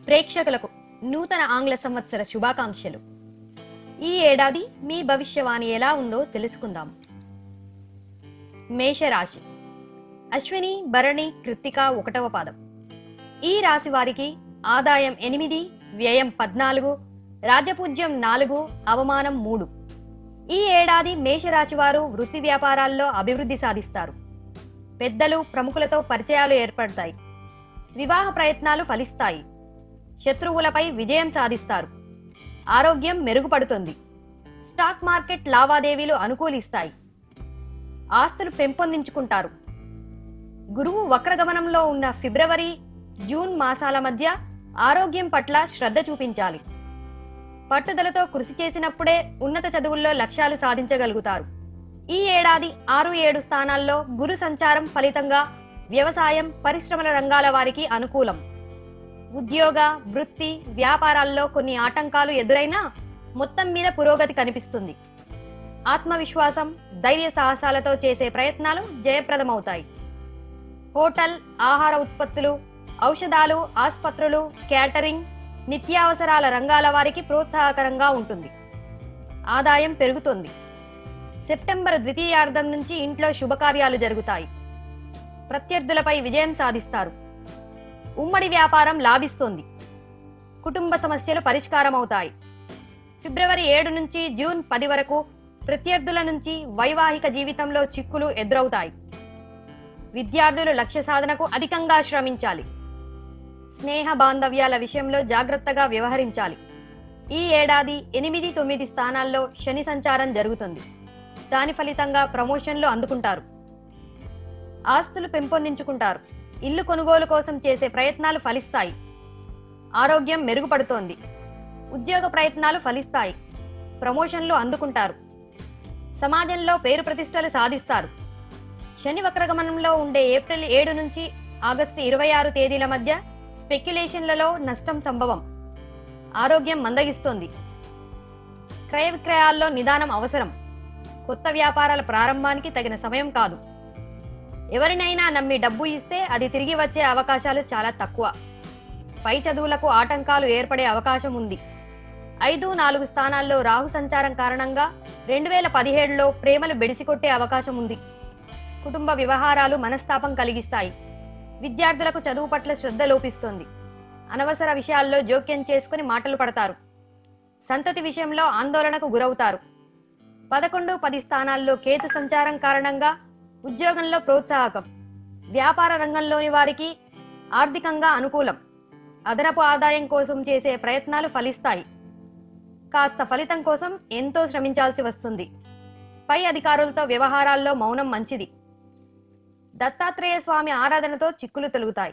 ప్రేక్షకులకు నూతన ఆంగ్ల సంవత్సర శుభాకాంక్షలు ఈ ఏడాది మీ భవిష్యవాణి ఎలా ఉందో తెలుసుకుందాం మేషరాశి అశ్విని భరణి కృత్తిక ఒకటవ పాదం ఈ రాశి వారికి ఆదాయం ఎనిమిది వ్యయం పద్నాలుగు రాజపూజ్యం నాలుగు అవమానం మూడు ఈ ఏడాది మేషరాశి వారు వృత్తి వ్యాపారాల్లో అభివృద్ధి సాధిస్తారు పెద్దలు ప్రముఖులతో పరిచయాలు ఏర్పడతాయి వివాహ ప్రయత్నాలు ఫలిస్తాయి శత్రువులపై విజయం సాధిస్తారు ఆరోగ్యం మెరుగుపడుతుంది స్టాక్ మార్కెట్ లావాదేవీలు అనుకూలిస్తాయి ఆస్తులు పెంపొందించుకుంటారు గురువు వక్రగమనంలో ఉన్న ఫిబ్రవరి జూన్ మాసాల మధ్య ఆరోగ్యం పట్ల శ్రద్ధ చూపించాలి పట్టుదలతో కృషి చేసినప్పుడే ఉన్నత చదువుల్లో లక్ష్యాలు సాధించగలుగుతారు ఈ ఏడాది ఆరు ఏడు స్థానాల్లో గురు సంచారం ఫలితంగా వ్యవసాయం పరిశ్రమల రంగాల వారికి అనుకూలం ఉద్యోగ వృత్తి వ్యాపారాల్లో కొన్ని ఆటంకాలు ఎదురైనా మొత్తం మీద పురోగతి కనిపిస్తుంది ఆత్మవిశ్వాసం ధైర్య సాహసాలతో చేసే ప్రయత్నాలు జయప్రదమవుతాయి హోటల్ ఆహార ఉత్పత్తులు ఔషధాలు ఆసుపత్రులు క్యాటరింగ్ నిత్యావసరాల రంగాల వారికి ప్రోత్సాహకరంగా ఉంటుంది ఆదాయం పెరుగుతుంది సెప్టెంబర్ ద్వితీయార్థం నుంచి ఇంట్లో శుభకార్యాలు జరుగుతాయి ప్రత్యర్థులపై విజయం సాధిస్తారు ఉమ్మడి వ్యాపారం లాభిస్తుంది కుటుంబ సమస్యలు పరిష్కారం అవుతాయి ఫిబ్రవరి ఏడు నుంచి జూన్ పది వరకు ప్రత్యర్థుల నుంచి వైవాహిక జీవితంలో చిక్కులు ఎదురవుతాయి విద్యార్థులు లక్ష్య సాధనకు అధికంగా శ్రమించాలి స్నేహ బాంధవ్యాల విషయంలో జాగ్రత్తగా వ్యవహరించాలి ఈ ఏడాది ఎనిమిది తొమ్మిది స్థానాల్లో శని సంచారం జరుగుతుంది దాని ఫలితంగా ప్రమోషన్లు అందుకుంటారు ఆస్తులు పెంపొందించుకుంటారు ఇల్లు కొనుగోలు కోసం చేసే ప్రయత్నాలు ఫలిస్తాయి ఆరోగ్యం మెరుగుపడుతోంది ఉద్యోగ ప్రయత్నాలు ఫలిస్తాయి ప్రమోషన్లు అందుకుంటారు సమాజంలో పేరు ప్రతిష్టలు సాధిస్తారు శని వక్రగమనంలో ఉండే ఏప్రిల్ ఏడు నుంచి ఆగస్టు ఇరవై ఆరు తేదీల మధ్య స్పెక్యులేషన్లలో నష్టం సంభవం ఆరోగ్యం మందగిస్తోంది క్రయ విక్రయాల్లో నిదానం అవసరం కొత్త వ్యాపారాల ప్రారంభానికి తగిన సమయం కాదు ఎవరినైనా నమ్మి డబ్బు ఇస్తే అది తిరిగి వచ్చే అవకాశాలు చాలా తక్కువ పై చదువులకు ఆటంకాలు ఏర్పడే అవకాశం ఉంది ఐదు నాలుగు స్థానాల్లో రాహు సంచారం కారణంగా రెండు వేల పదిహేడులో ప్రేమలు బెడిసికొట్టే అవకాశం ఉంది కుటుంబ వ్యవహారాలు మనస్తాపం కలిగిస్తాయి విద్యార్థులకు చదువు పట్ల శ్రద్ధ లోపిస్తుంది అనవసర విషయాల్లో జోక్యం చేసుకుని మాటలు పడతారు సంతతి విషయంలో ఆందోళనకు గురవుతారు పదకొండు పది స్థానాల్లో కేతు సంచారం కారణంగా ఉద్యోగంలో ప్రోత్సాహకం వ్యాపార రంగంలోని వారికి ఆర్థికంగా అనుకూలం అదనపు ఆదాయం కోసం చేసే ప్రయత్నాలు ఫలిస్తాయి కాస్త ఫలితం కోసం ఎంతో శ్రమించాల్సి వస్తుంది పై అధికారులతో వ్యవహారాల్లో మౌనం మంచిది దత్తాత్రేయ స్వామి ఆరాధనతో చిక్కులు తొలుగుతాయి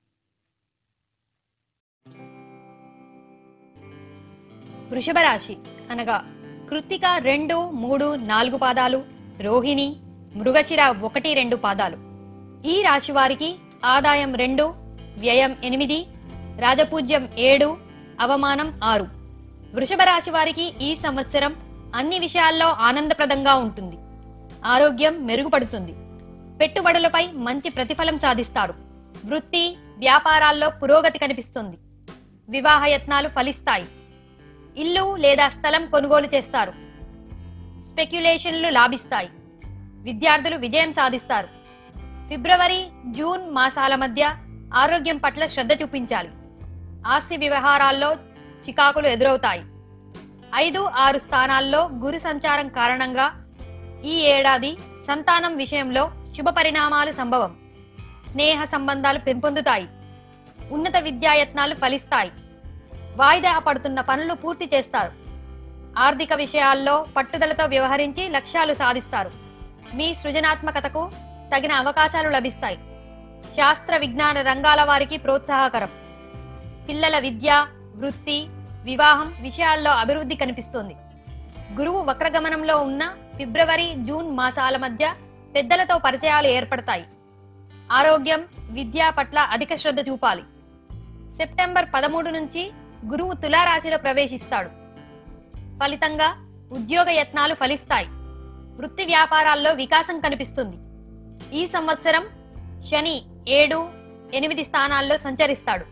వృషభ రాశి అనగా కృత్తిక రెండు మూడు నాలుగు పాదాలు రోహిణి మృగశిర ఒకటి రెండు పాదాలు ఈ రాశి వారికి ఆదాయం రెండు వ్యయం ఎనిమిది రాజపూజ్యం ఏడు అవమానం ఆరు వృషభ రాశి వారికి ఈ సంవత్సరం అన్ని విషయాల్లో ఆనందప్రదంగా ఉంటుంది ఆరోగ్యం మెరుగుపడుతుంది పెట్టుబడులపై మంచి ప్రతిఫలం సాధిస్తారు వృత్తి వ్యాపారాల్లో పురోగతి కనిపిస్తుంది వివాహ యత్నాలు ఫలిస్తాయి ఇల్లు లేదా స్థలం కొనుగోలు చేస్తారు స్పెక్యులేషన్లు లాభిస్తాయి విద్యార్థులు విజయం సాధిస్తారు ఫిబ్రవరి జూన్ మాసాల మధ్య ఆరోగ్యం పట్ల శ్రద్ధ చూపించాలి ఆస్తి వ్యవహారాల్లో చికాకులు ఎదురవుతాయి ఐదు ఆరు స్థానాల్లో గురు సంచారం కారణంగా ఈ ఏడాది సంతానం విషయంలో శుభ పరిణామాలు సంభవం స్నేహ సంబంధాలు పెంపొందుతాయి ఉన్నత విద్యాయత్నాలు ఫలిస్తాయి వాయిదా పడుతున్న పనులు పూర్తి చేస్తారు ఆర్థిక విషయాల్లో పట్టుదలతో వ్యవహరించి లక్ష్యాలు సాధిస్తారు మీ సృజనాత్మకతకు తగిన అవకాశాలు లభిస్తాయి శాస్త్ర విజ్ఞాన రంగాల వారికి ప్రోత్సాహకరం పిల్లల విద్య వృత్తి వివాహం విషయాల్లో అభివృద్ధి కనిపిస్తోంది గురువు వక్రగమనంలో ఉన్న ఫిబ్రవరి జూన్ మాసాల మధ్య పెద్దలతో పరిచయాలు ఏర్పడతాయి ఆరోగ్యం విద్య పట్ల అధిక శ్రద్ధ చూపాలి సెప్టెంబర్ పదమూడు నుంచి గురువు తులారాశిలో ప్రవేశిస్తాడు ఫలితంగా ఉద్యోగ యత్నాలు ఫలిస్తాయి వృత్తి వ్యాపారాల్లో వికాసం కనిపిస్తుంది ఈ సంవత్సరం శని ఏడు ఎనిమిది స్థానాల్లో సంచరిస్తాడు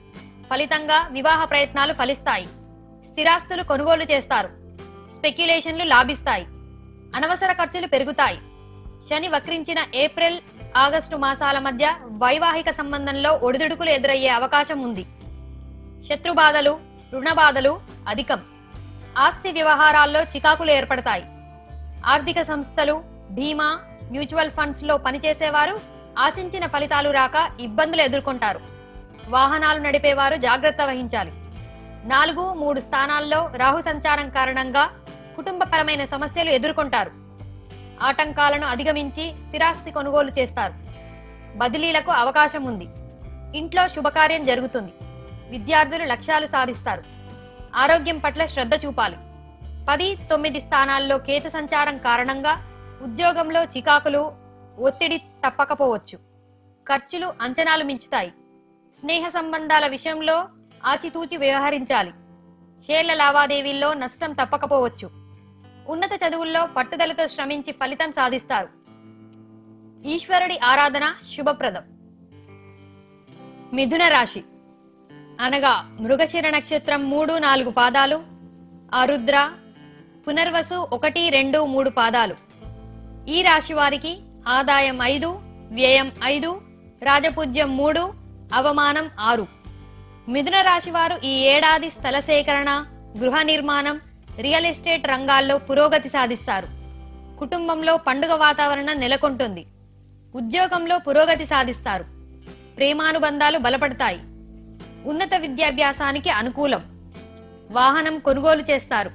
ఫలితంగా వివాహ ప్రయత్నాలు ఫలిస్తాయి స్థిరాస్తులు కొనుగోలు చేస్తారు స్పెక్యులేషన్లు లాభిస్తాయి అనవసర ఖర్చులు పెరుగుతాయి శని వక్రించిన ఏప్రిల్ ఆగస్టు మాసాల మధ్య వైవాహిక సంబంధంలో ఒడిదుడుకులు ఎదురయ్యే అవకాశం ఉంది శత్రు బాధలు రుణ బాధలు అధికం ఆస్తి వ్యవహారాల్లో చికాకులు ఏర్పడతాయి ఆర్థిక సంస్థలు బీమా మ్యూచువల్ ఫండ్స్ లో పనిచేసేవారు ఆశించిన ఫలితాలు రాక ఇబ్బందులు ఎదుర్కొంటారు వాహనాలు నడిపేవారు జాగ్రత్త వహించాలి నాలుగు మూడు స్థానాల్లో రాహు సంచారం కారణంగా కుటుంబపరమైన సమస్యలు ఎదుర్కొంటారు ఆటంకాలను అధిగమించి స్థిరాస్తి కొనుగోలు చేస్తారు బదిలీలకు అవకాశం ఉంది ఇంట్లో శుభకార్యం జరుగుతుంది విద్యార్థులు లక్ష్యాలు సాధిస్తారు ఆరోగ్యం పట్ల శ్రద్ధ చూపాలి పది తొమ్మిది స్థానాల్లో కేతు సంచారం కారణంగా ఉద్యోగంలో చికాకులు ఒత్తిడి తప్పకపోవచ్చు ఖర్చులు అంచనాలు మించుతాయి స్నేహ సంబంధాల విషయంలో ఆచితూచి వ్యవహరించాలి షేర్ల లావాదేవీల్లో నష్టం తప్పకపోవచ్చు ఉన్నత చదువుల్లో పట్టుదలతో శ్రమించి ఫలితం సాధిస్తారు ఈశ్వరుడి ఆరాధన శుభప్రదం మిథున రాశి అనగా మృగశిర నక్షత్రం మూడు నాలుగు పాదాలు ఆరుద్ర పునర్వసు ఒకటి రెండు మూడు పాదాలు ఈ రాశి వారికి ఆదాయం ఐదు వ్యయం ఐదు రాజపూజ్యం మూడు అవమానం ఆరు మిథున రాశి వారు ఈ ఏడాది స్థల సేకరణ గృహ నిర్మాణం రియల్ ఎస్టేట్ రంగాల్లో పురోగతి సాధిస్తారు కుటుంబంలో పండుగ వాతావరణం నెలకొంటుంది ఉద్యోగంలో పురోగతి సాధిస్తారు ప్రేమానుబంధాలు బలపడతాయి ఉన్నత విద్యాభ్యాసానికి అనుకూలం వాహనం కొనుగోలు చేస్తారు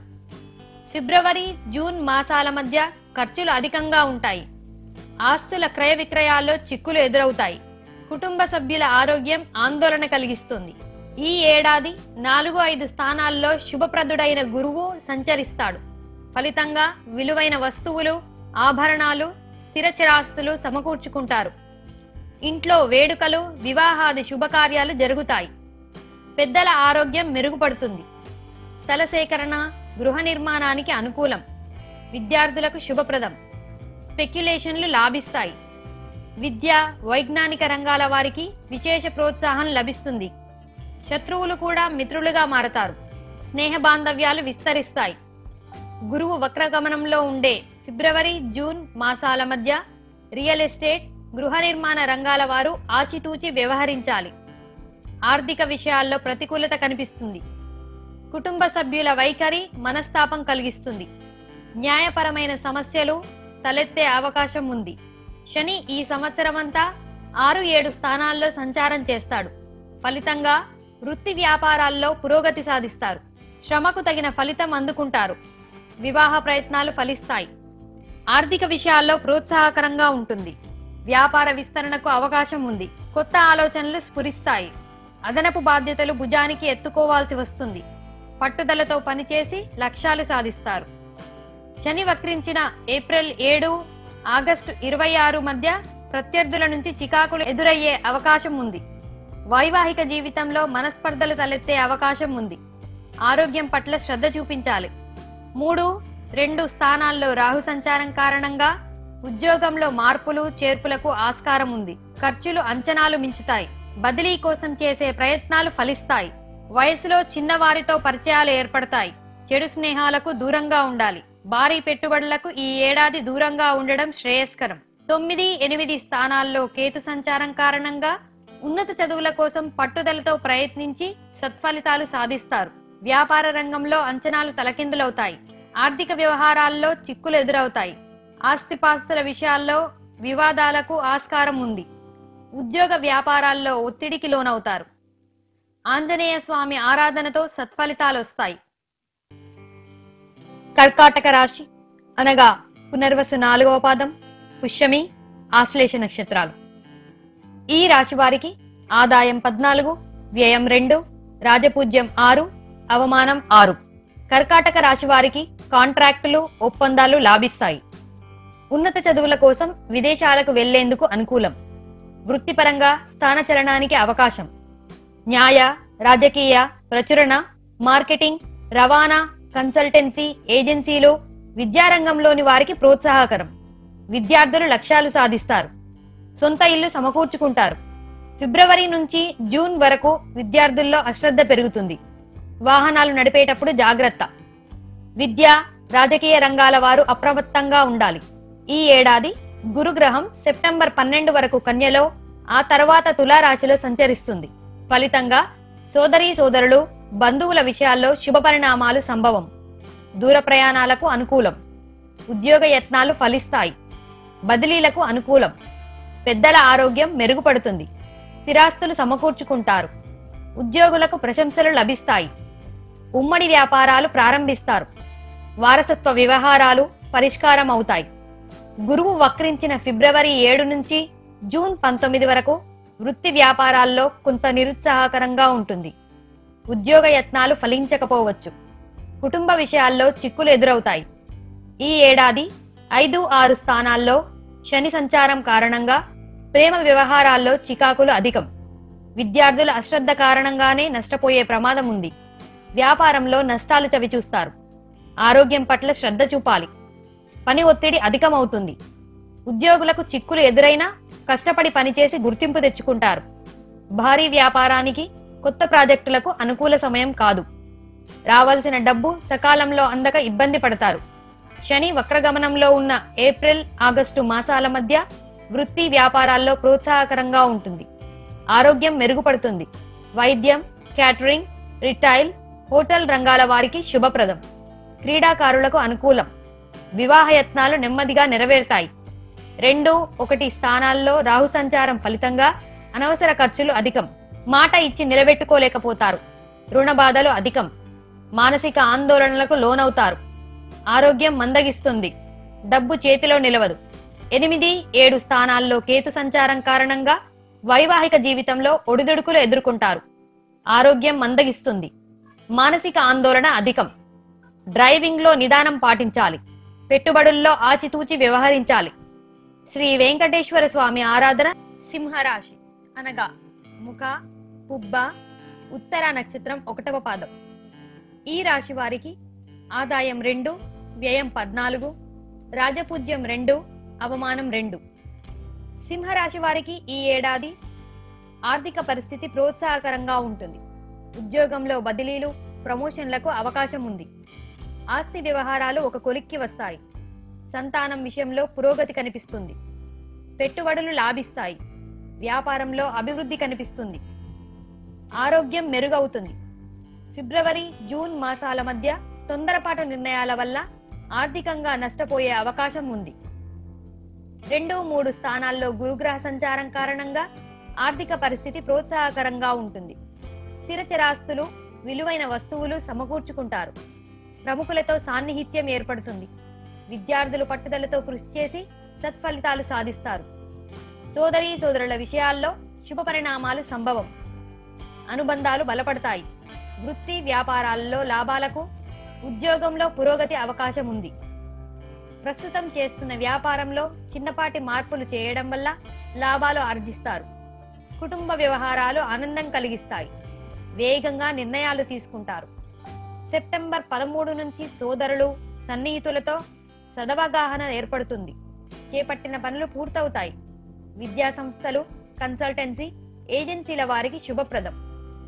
ఫిబ్రవరి జూన్ మాసాల మధ్య ఖర్చులు అధికంగా ఉంటాయి ఆస్తుల క్రయ విక్రయాల్లో చిక్కులు ఎదురవుతాయి కుటుంబ సభ్యుల ఆరోగ్యం ఆందోళన కలిగిస్తుంది ఈ ఏడాది నాలుగు ఐదు స్థానాల్లో శుభప్రదుడైన గురువు సంచరిస్తాడు ఫలితంగా విలువైన వస్తువులు ఆభరణాలు స్థిరచరాస్తులు సమకూర్చుకుంటారు ఇంట్లో వేడుకలు వివాహాది శుభకార్యాలు జరుగుతాయి పెద్దల ఆరోగ్యం మెరుగుపడుతుంది స్థల సేకరణ గృహ నిర్మాణానికి అనుకూలం విద్యార్థులకు శుభప్రదం స్పెక్యులేషన్లు లాభిస్తాయి విద్య వైజ్ఞానిక రంగాల వారికి విశేష ప్రోత్సాహం లభిస్తుంది శత్రువులు కూడా మిత్రులుగా మారతారు స్నేహ బాంధవ్యాలు విస్తరిస్తాయి గురువు వక్రగమనంలో ఉండే ఫిబ్రవరి జూన్ మాసాల మధ్య రియల్ ఎస్టేట్ గృహ నిర్మాణ రంగాల వారు ఆచితూచి వ్యవహరించాలి ఆర్థిక విషయాల్లో ప్రతికూలత కనిపిస్తుంది కుటుంబ సభ్యుల వైఖరి మనస్తాపం కలిగిస్తుంది న్యాయపరమైన సమస్యలు తలెత్తే అవకాశం ఉంది శని ఈ సంవత్సరమంతా ఆరు ఏడు స్థానాల్లో సంచారం చేస్తాడు ఫలితంగా వృత్తి వ్యాపారాల్లో పురోగతి సాధిస్తారు శ్రమకు తగిన ఫలితం అందుకుంటారు వివాహ ప్రయత్నాలు ఫలిస్తాయి ఆర్థిక విషయాల్లో ప్రోత్సాహకరంగా ఉంటుంది వ్యాపార విస్తరణకు అవకాశం ఉంది కొత్త ఆలోచనలు స్ఫురిస్తాయి అదనపు బాధ్యతలు భుజానికి ఎత్తుకోవాల్సి వస్తుంది పట్టుదలతో పనిచేసి లక్ష్యాలు సాధిస్తారు శని వక్రించిన ఏప్రిల్ ఏడు ఆగస్టు ఇరవై ఆరు మధ్య ప్రత్యర్థుల నుంచి చికాకులు ఎదురయ్యే అవకాశం ఉంది వైవాహిక జీవితంలో మనస్పర్ధలు తలెత్తే అవకాశం ఉంది ఆరోగ్యం పట్ల శ్రద్ధ చూపించాలి మూడు రెండు స్థానాల్లో రాహు సంచారం కారణంగా ఉద్యోగంలో మార్పులు చేర్పులకు ఆస్కారం ఉంది ఖర్చులు అంచనాలు మించుతాయి బదిలీ కోసం చేసే ప్రయత్నాలు ఫలిస్తాయి వయసులో చిన్నవారితో పరిచయాలు ఏర్పడతాయి చెడు స్నేహాలకు దూరంగా ఉండాలి భారీ పెట్టుబడులకు ఈ ఏడాది దూరంగా ఉండడం శ్రేయస్కరం తొమ్మిది ఎనిమిది స్థానాల్లో కేతు సంచారం కారణంగా ఉన్నత చదువుల కోసం పట్టుదలతో ప్రయత్నించి సత్ఫలితాలు సాధిస్తారు వ్యాపార రంగంలో అంచనాలు తలకిందులవుతాయి ఆర్థిక వ్యవహారాల్లో చిక్కులు ఎదురవుతాయి ఆస్తిపాస్తుల విషయాల్లో వివాదాలకు ఆస్కారం ఉంది ఉద్యోగ వ్యాపారాల్లో ఒత్తిడికి లోనవుతారు ఆంజనేయ స్వామి ఆరాధనతో సత్ఫలితాలు వస్తాయి కర్కాటక రాశి అనగా పునర్వసు నాలుగవ పాదం పుష్యమి ఆశ్లేష నక్షత్రాలు ఈ రాశి వారికి ఆదాయం పద్నాలుగు వ్యయం రెండు రాజపూజ్యం ఆరు అవమానం ఆరు కర్కాటక రాశి వారికి కాంట్రాక్టులు ఒప్పందాలు లాభిస్తాయి ఉన్నత చదువుల కోసం విదేశాలకు వెళ్లేందుకు అనుకూలం వృత్తిపరంగా స్థానచలనానికి అవకాశం న్యాయ రాజకీయ ప్రచురణ మార్కెటింగ్ రవాణా కన్సల్టెన్సీ ఏజెన్సీలు విద్యారంగంలోని వారికి ప్రోత్సాహకరం విద్యార్థులు లక్ష్యాలు సాధిస్తారు సొంత ఇల్లు సమకూర్చుకుంటారు ఫిబ్రవరి నుంచి జూన్ వరకు విద్యార్థుల్లో అశ్రద్ధ పెరుగుతుంది వాహనాలు నడిపేటప్పుడు జాగ్రత్త విద్య రాజకీయ రంగాల వారు అప్రమత్తంగా ఉండాలి ఈ ఏడాది గురుగ్రహం సెప్టెంబర్ పన్నెండు వరకు కన్యలో ఆ తర్వాత తులారాశిలో సంచరిస్తుంది ఫలితంగా సోదరీ సోదరులు బంధువుల విషయాల్లో శుభ పరిణామాలు సంభవం దూర ప్రయాణాలకు అనుకూలం ఉద్యోగ యత్నాలు ఫలిస్తాయి బదిలీలకు అనుకూలం పెద్దల ఆరోగ్యం మెరుగుపడుతుంది స్థిరాస్తులు సమకూర్చుకుంటారు ఉద్యోగులకు ప్రశంసలు లభిస్తాయి ఉమ్మడి వ్యాపారాలు ప్రారంభిస్తారు వారసత్వ వ్యవహారాలు పరిష్కారం అవుతాయి గురువు వక్రించిన ఫిబ్రవరి ఏడు నుంచి జూన్ పంతొమ్మిది వరకు వృత్తి వ్యాపారాల్లో కొంత నిరుత్సాహకరంగా ఉంటుంది ఉద్యోగ యత్నాలు ఫలించకపోవచ్చు కుటుంబ విషయాల్లో చిక్కులు ఎదురవుతాయి ఈ ఏడాది ఐదు ఆరు స్థానాల్లో శని సంచారం కారణంగా ప్రేమ వ్యవహారాల్లో చికాకులు అధికం విద్యార్థుల అశ్రద్ధ కారణంగానే నష్టపోయే ప్రమాదం ఉంది వ్యాపారంలో నష్టాలు చవిచూస్తారు ఆరోగ్యం పట్ల శ్రద్ధ చూపాలి పని ఒత్తిడి అధికమవుతుంది ఉద్యోగులకు చిక్కులు ఎదురైనా కష్టపడి పనిచేసి గుర్తింపు తెచ్చుకుంటారు భారీ వ్యాపారానికి కొత్త ప్రాజెక్టులకు అనుకూల సమయం కాదు రావాల్సిన డబ్బు సకాలంలో అందక ఇబ్బంది పడతారు శని వక్రగమనంలో ఉన్న ఏప్రిల్ ఆగస్టు మాసాల మధ్య వృత్తి వ్యాపారాల్లో ప్రోత్సాహకరంగా ఉంటుంది ఆరోగ్యం మెరుగుపడుతుంది వైద్యం క్యాటరింగ్ రిటైల్ హోటల్ రంగాల వారికి శుభప్రదం క్రీడాకారులకు అనుకూలం వివాహ యత్నాలు నెమ్మదిగా నెరవేరుతాయి రెండు ఒకటి స్థానాల్లో రాహు సంచారం ఫలితంగా అనవసర ఖర్చులు అధికం మాట ఇచ్చి నిలబెట్టుకోలేకపోతారు రుణ బాధలు అధికం మానసిక ఆందోళనలకు లోనవుతారు ఆరోగ్యం మందగిస్తుంది డబ్బు చేతిలో నిలవదు ఎనిమిది ఏడు స్థానాల్లో కేతు సంచారం కారణంగా వైవాహిక జీవితంలో ఒడిదుడుకులు ఎదుర్కొంటారు ఆరోగ్యం మందగిస్తుంది మానసిక ఆందోళన అధికం డ్రైవింగ్ లో నిదానం పాటించాలి పెట్టుబడుల్లో ఆచితూచి వ్యవహరించాలి శ్రీ వెంకటేశ్వర స్వామి ఆరాధన సింహరాశి అనగా ముఖ పుబ్బ ఉత్తర నక్షత్రం ఒకటవ పాదం ఈ రాశి వారికి ఆదాయం రెండు వ్యయం పద్నాలుగు రాజపూజ్యం రెండు అవమానం రెండు సింహరాశి వారికి ఈ ఏడాది ఆర్థిక పరిస్థితి ప్రోత్సాహకరంగా ఉంటుంది ఉద్యోగంలో బదిలీలు ప్రమోషన్లకు అవకాశం ఉంది ఆస్తి వ్యవహారాలు ఒక కొలిక్కి వస్తాయి సంతానం విషయంలో పురోగతి కనిపిస్తుంది పెట్టుబడులు లాభిస్తాయి వ్యాపారంలో అభివృద్ధి కనిపిస్తుంది ఆరోగ్యం మెరుగవుతుంది ఫిబ్రవరి జూన్ మాసాల మధ్య తొందరపాటు నిర్ణయాల వల్ల ఆర్థికంగా నష్టపోయే అవకాశం ఉంది రెండు మూడు స్థానాల్లో గురుగ్రహ సంచారం కారణంగా ఆర్థిక పరిస్థితి ప్రోత్సాహకరంగా ఉంటుంది స్థిర చరాస్తులు విలువైన వస్తువులు సమకూర్చుకుంటారు ప్రముఖులతో సాన్నిహిత్యం ఏర్పడుతుంది విద్యార్థులు పట్టుదలతో కృషి చేసి సత్ఫలితాలు సాధిస్తారు సోదరీ సోదరుల విషయాల్లో శుభ పరిణామాలు సంభవం అనుబంధాలు బలపడతాయి వృత్తి వ్యాపారాల్లో లాభాలకు ఉద్యోగంలో పురోగతి అవకాశం ఉంది ప్రస్తుతం చేస్తున్న వ్యాపారంలో చిన్నపాటి మార్పులు చేయడం వల్ల లాభాలు ఆర్జిస్తారు కుటుంబ వ్యవహారాలు ఆనందం కలిగిస్తాయి వేగంగా నిర్ణయాలు తీసుకుంటారు సెప్టెంబర్ పదమూడు నుంచి సోదరులు సన్నిహితులతో సదవగాహన ఏర్పడుతుంది చేపట్టిన పనులు పూర్తవుతాయి విద్యా సంస్థలు కన్సల్టెన్సీ ఏజెన్సీల వారికి శుభప్రదం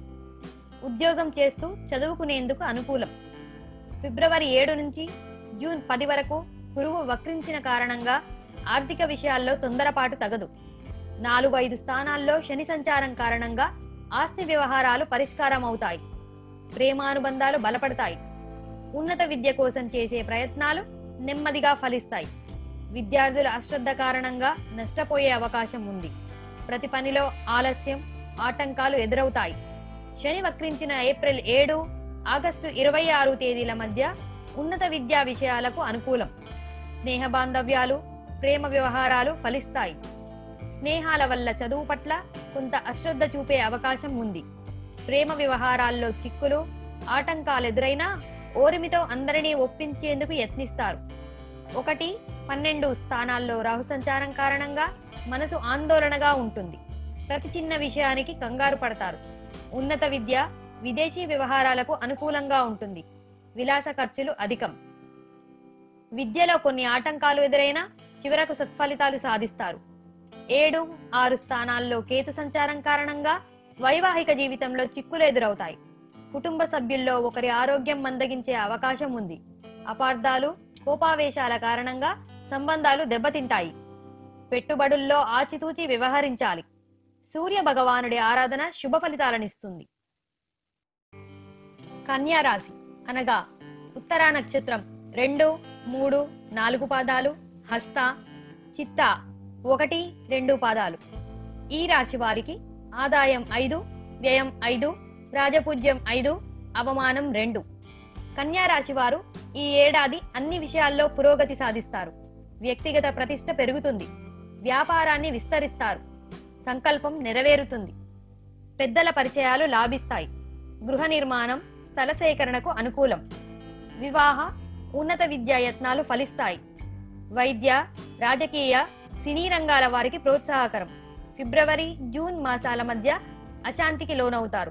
ఉద్యోగం చేస్తూ చదువుకునేందుకు అనుకూలం ఫిబ్రవరి ఏడు నుంచి జూన్ పది వరకు గురువు వక్రించిన కారణంగా ఆర్థిక విషయాల్లో తొందరపాటు తగదు నాలుగు ఐదు స్థానాల్లో శని సంచారం కారణంగా ఆస్తి వ్యవహారాలు పరిష్కారం అవుతాయి ప్రేమానుబంధాలు బలపడతాయి ఉన్నత విద్య కోసం చేసే ప్రయత్నాలు నెమ్మదిగా ఫలిస్తాయి విద్యార్థుల అశ్రద్ధ కారణంగా నష్టపోయే అవకాశం ఉంది ప్రతి పనిలో ఆలస్యం ఆటంకాలు ఎదురవుతాయి శని వక్రించిన ఏప్రిల్ ఏడు ఆగస్టు ఇరవై ఆరు తేదీల మధ్య ఉన్నత విద్యా విషయాలకు అనుకూలం స్నేహ బాంధవ్యాలు ప్రేమ వ్యవహారాలు ఫలిస్తాయి స్నేహాల వల్ల చదువు పట్ల కొంత అశ్రద్ధ చూపే అవకాశం ఉంది ప్రేమ వ్యవహారాల్లో చిక్కులు ఆటంకాలు ఎదురైనా ఓరిమితో అందరినీ ఒప్పించేందుకు యత్నిస్తారు ఒకటి పన్నెండు స్థానాల్లో రాహు సంచారం కారణంగా మనసు ఆందోళనగా ఉంటుంది ప్రతి చిన్న విషయానికి కంగారు పడతారు ఉన్నత విద్య విదేశీ వ్యవహారాలకు అనుకూలంగా ఉంటుంది విలాస ఖర్చులు అధికం విద్యలో కొన్ని ఆటంకాలు ఎదురైనా చివరకు సత్ఫలితాలు సాధిస్తారు ఏడు ఆరు స్థానాల్లో కేతు సంచారం కారణంగా వైవాహిక జీవితంలో చిక్కులు ఎదురవుతాయి కుటుంబ సభ్యుల్లో ఒకరి ఆరోగ్యం మందగించే అవకాశం ఉంది అపార్థాలు కోపావేశాల కారణంగా సంబంధాలు దెబ్బతింటాయి పెట్టుబడుల్లో ఆచితూచి వ్యవహరించాలి సూర్య భగవానుడి ఆరాధన శుభ ఫలితాలనిస్తుంది కన్యా రాశి అనగా ఉత్తరా నక్షత్రం రెండు మూడు నాలుగు పాదాలు హస్త చిత్త ఒకటి రెండు పాదాలు ఈ రాశి వారికి ఆదాయం ఐదు వ్యయం ఐదు రాజపూజ్యం ఐదు అవమానం రెండు కన్యా రాశి వారు ఈ ఏడాది అన్ని విషయాల్లో పురోగతి సాధిస్తారు వ్యక్తిగత ప్రతిష్ట పెరుగుతుంది వ్యాపారాన్ని విస్తరిస్తారు సంకల్పం నెరవేరుతుంది పెద్దల పరిచయాలు లాభిస్తాయి గృహ నిర్మాణం స్థల సేకరణకు అనుకూలం వివాహ ఉన్నత విద్యా యత్నాలు ఫలిస్తాయి వైద్య రాజకీయ సినీ రంగాల వారికి ప్రోత్సాహకరం ఫిబ్రవరి జూన్ మాసాల మధ్య అశాంతికి లోనవుతారు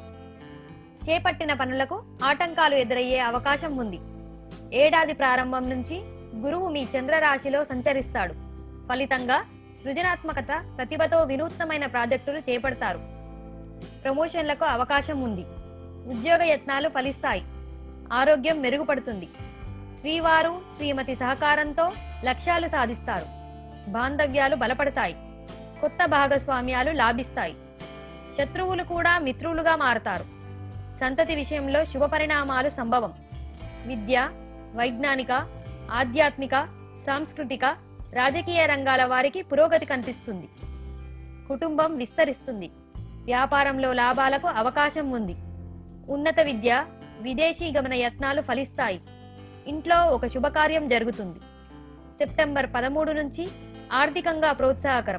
చేపట్టిన పనులకు ఆటంకాలు ఎదురయ్యే అవకాశం ఉంది ఏడాది ప్రారంభం నుంచి గురువు మీ చంద్రరాశిలో సంచరిస్తాడు ఫలితంగా సృజనాత్మకత ప్రతిభతో వినూత్నమైన ప్రాజెక్టులు చేపడతారు ప్రమోషన్లకు అవకాశం ఉంది ఉద్యోగ యత్నాలు ఫలిస్తాయి ఆరోగ్యం మెరుగుపడుతుంది శ్రీవారు శ్రీమతి సహకారంతో లక్ష్యాలు సాధిస్తారు బాంధవ్యాలు బలపడతాయి కొత్త భాగస్వామ్యాలు లాభిస్తాయి శత్రువులు కూడా మిత్రులుగా మారతారు సంతతి విషయంలో శుభ పరిణామాలు సంభవం విద్య వైజ్ఞానిక ఆధ్యాత్మిక సాంస్కృతిక రాజకీయ రంగాల వారికి పురోగతి కనిపిస్తుంది కుటుంబం విస్తరిస్తుంది వ్యాపారంలో లాభాలకు అవకాశం ఉంది ఉన్నత విద్య విదేశీ గమన యత్నాలు ఫలిస్తాయి ఇంట్లో ఒక శుభకార్యం జరుగుతుంది సెప్టెంబర్ పదమూడు నుంచి ఆర్థికంగా ప్రోత్సాహకరం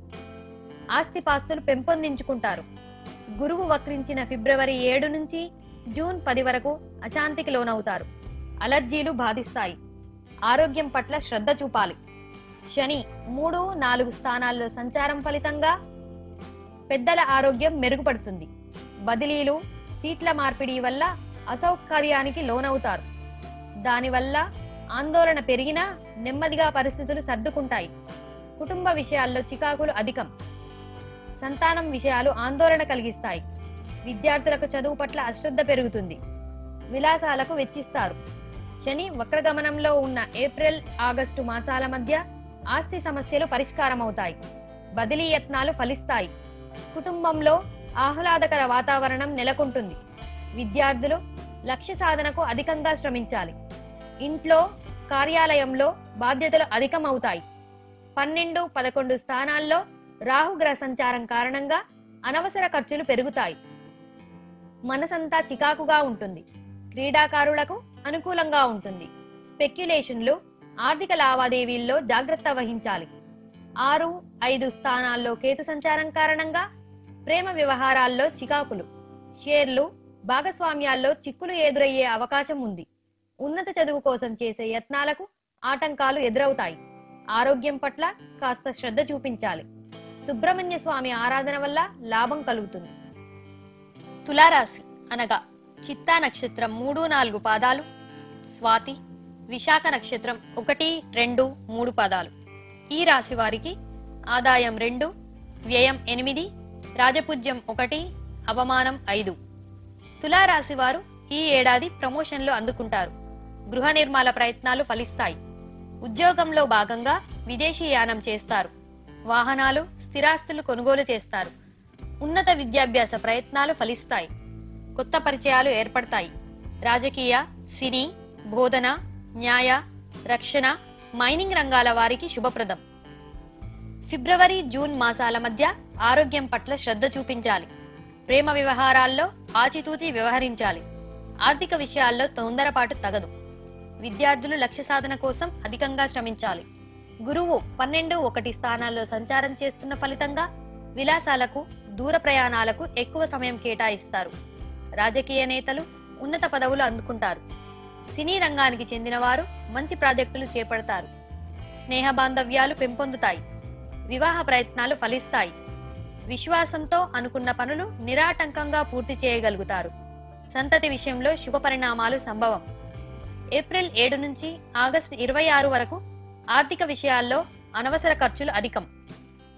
ఆస్తిపాస్తులు పెంపొందించుకుంటారు గురువు వక్రించిన ఫిబ్రవరి ఏడు నుంచి జూన్ పది వరకు అశాంతికి లోనవుతారు అలర్జీలు బాధిస్తాయి ఆరోగ్యం పట్ల శ్రద్ధ చూపాలి శని మూడు నాలుగు స్థానాల్లో సంచారం ఫలితంగా పెద్దల ఆరోగ్యం మెరుగుపడుతుంది బదిలీలు సీట్ల మార్పిడి వల్ల అసౌకర్యానికి లోనవుతారు దానివల్ల ఆందోళన పెరిగినా నెమ్మదిగా పరిస్థితులు సర్దుకుంటాయి కుటుంబ విషయాల్లో చికాకులు అధికం సంతానం విషయాలు ఆందోళన కలిగిస్తాయి విద్యార్థులకు చదువు పట్ల అశ్రద్ధ పెరుగుతుంది విలాసాలకు వెచ్చిస్తారు శని వక్రగమనంలో ఉన్న ఏప్రిల్ ఆగస్టు మాసాల మధ్య ఆస్తి సమస్యలు పరిష్కారమవుతాయి బదిలీ యత్నాలు ఫలిస్తాయి కుటుంబంలో ఆహ్లాదకర వాతావరణం నెలకొంటుంది విద్యార్థులు లక్ష్య సాధనకు అధికంగా శ్రమించాలి ఇంట్లో కార్యాలయంలో బాధ్యతలు అధికమవుతాయి పన్నెండు పదకొండు స్థానాల్లో రాహుగ్రహ సంచారం కారణంగా అనవసర ఖర్చులు పెరుగుతాయి మనసంతా చికాకుగా ఉంటుంది క్రీడాకారులకు అనుకూలంగా ఉంటుంది స్పెక్యులేషన్లు ఆర్థిక లావాదేవీల్లో జాగ్రత్త వహించాలి ఆరు ఐదు స్థానాల్లో కేతు సంచారం కారణంగా ప్రేమ వ్యవహారాల్లో చికాకులు షేర్లు భాగస్వామ్యాల్లో చిక్కులు ఎదురయ్యే అవకాశం ఉంది ఉన్నత చదువు కోసం చేసే యత్నాలకు ఆటంకాలు ఎదురవుతాయి ఆరోగ్యం పట్ల కాస్త శ్రద్ధ చూపించాలి సుబ్రహ్మణ్య స్వామి ఆరాధన వల్ల లాభం కలుగుతుంది తులారాశి అనగా చిత్తా నక్షత్రం మూడు నాలుగు పాదాలు స్వాతి విశాఖ నక్షత్రం ఒకటి రెండు మూడు పాదాలు ఈ రాశి వారికి ఆదాయం రెండు వ్యయం ఎనిమిది రాజపూజ్యం ఒకటి అవమానం ఐదు తులారాశి వారు ఈ ఏడాది ప్రమోషన్లు అందుకుంటారు గృహ నిర్మాణ ప్రయత్నాలు ఫలిస్తాయి ఉద్యోగంలో భాగంగా విదేశీ యానం చేస్తారు వాహనాలు స్థిరాస్తులు కొనుగోలు చేస్తారు ఉన్నత విద్యాభ్యాస ప్రయత్నాలు ఫలిస్తాయి కొత్త పరిచయాలు ఏర్పడతాయి రాజకీయ సినీ బోధన న్యాయ రక్షణ మైనింగ్ రంగాల వారికి శుభప్రదం ఫిబ్రవరి జూన్ మాసాల మధ్య ఆరోగ్యం పట్ల శ్రద్ధ చూపించాలి ప్రేమ వ్యవహారాల్లో ఆచితూచి వ్యవహరించాలి ఆర్థిక విషయాల్లో తొందరపాటు తగదు విద్యార్థులు లక్ష్య సాధన కోసం అధికంగా శ్రమించాలి గురువు పన్నెండు ఒకటి స్థానాల్లో సంచారం చేస్తున్న ఫలితంగా విలాసాలకు దూర ప్రయాణాలకు ఎక్కువ సమయం కేటాయిస్తారు రాజకీయ నేతలు ఉన్నత పదవులు అందుకుంటారు సినీ రంగానికి చెందిన వారు మంచి ప్రాజెక్టులు చేపడతారు స్నేహ బాంధవ్యాలు పెంపొందుతాయి వివాహ ప్రయత్నాలు ఫలిస్తాయి విశ్వాసంతో అనుకున్న పనులు నిరాటంకంగా పూర్తి చేయగలుగుతారు సంతతి విషయంలో శుభ పరిణామాలు సంభవం ఏప్రిల్ ఏడు నుంచి ఆగస్టు ఇరవై ఆరు వరకు ఆర్థిక విషయాల్లో అనవసర ఖర్చులు అధికం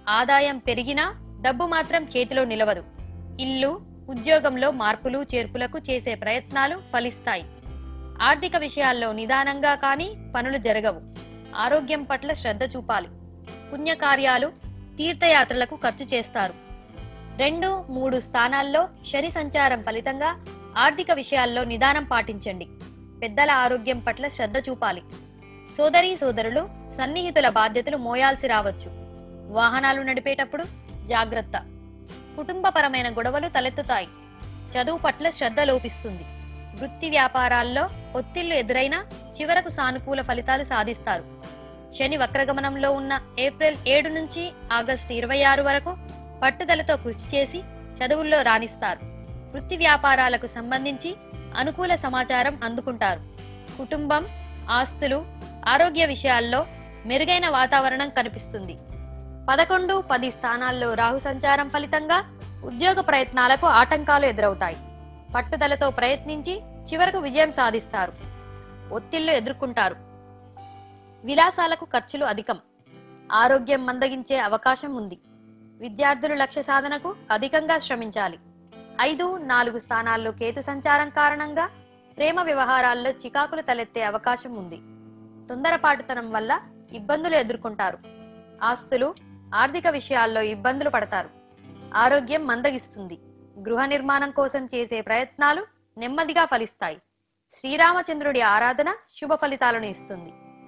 ఆదాయం పెరిగినా డబ్బు మాత్రం చేతిలో నిలవదు ఇల్లు ఉద్యోగంలో మార్పులు చేర్పులకు చేసే ప్రయత్నాలు ఫలిస్తాయి ఆర్థిక విషయాల్లో నిదానంగా కానీ పనులు జరగవు ఆరోగ్యం పట్ల శ్రద్ధ చూపాలి పుణ్యకార్యాలు తీర్థయాత్రలకు ఖర్చు చేస్తారు రెండు మూడు స్థానాల్లో శని సంచారం ఫలితంగా ఆర్థిక విషయాల్లో నిదానం పాటించండి పెద్దల ఆరోగ్యం పట్ల శ్రద్ధ చూపాలి సోదరీ సోదరులు సన్నిహితుల బాధ్యతలు మోయాల్సి రావచ్చు వాహనాలు నడిపేటప్పుడు జాగ్రత్త కుటుంబపరమైన గొడవలు తలెత్తుతాయి చదువు పట్ల శ్రద్ధ లోపిస్తుంది వృత్తి వ్యాపారాల్లో ఒత్తిళ్లు ఎదురైనా చివరకు సానుకూల ఫలితాలు సాధిస్తారు శని వక్రగమనంలో ఉన్న ఏప్రిల్ ఏడు నుంచి ఆగస్టు ఇరవై ఆరు వరకు పట్టుదలతో కృషి చేసి చదువుల్లో రాణిస్తారు వృత్తి వ్యాపారాలకు సంబంధించి అనుకూల సమాచారం అందుకుంటారు కుటుంబం ఆస్తులు ఆరోగ్య విషయాల్లో మెరుగైన వాతావరణం కనిపిస్తుంది పదకొండు పది స్థానాల్లో రాహు సంచారం ఫలితంగా ఉద్యోగ ప్రయత్నాలకు ఆటంకాలు ఎదురవుతాయి పట్టుదలతో ప్రయత్నించి చివరకు విజయం సాధిస్తారు ఒత్తిళ్లు ఎదుర్కొంటారు విలాసాలకు ఖర్చులు అధికం ఆరోగ్యం మందగించే అవకాశం ఉంది విద్యార్థులు లక్ష్య సాధనకు అధికంగా శ్రమించాలి ఐదు నాలుగు స్థానాల్లో కేతు సంచారం కారణంగా ప్రేమ వ్యవహారాల్లో చికాకులు తలెత్తే అవకాశం ఉంది తొందరపాటుతనం వల్ల ఇబ్బందులు ఎదుర్కొంటారు ఆస్తులు ఆర్థిక విషయాల్లో ఇబ్బందులు పడతారు ఆరోగ్యం మందగిస్తుంది గృహ నిర్మాణం కోసం చేసే ప్రయత్నాలు నెమ్మదిగా ఫలిస్తాయి శ్రీరామచంద్రుడి ఆరాధన శుభ ఫలితాలను ఇస్తుంది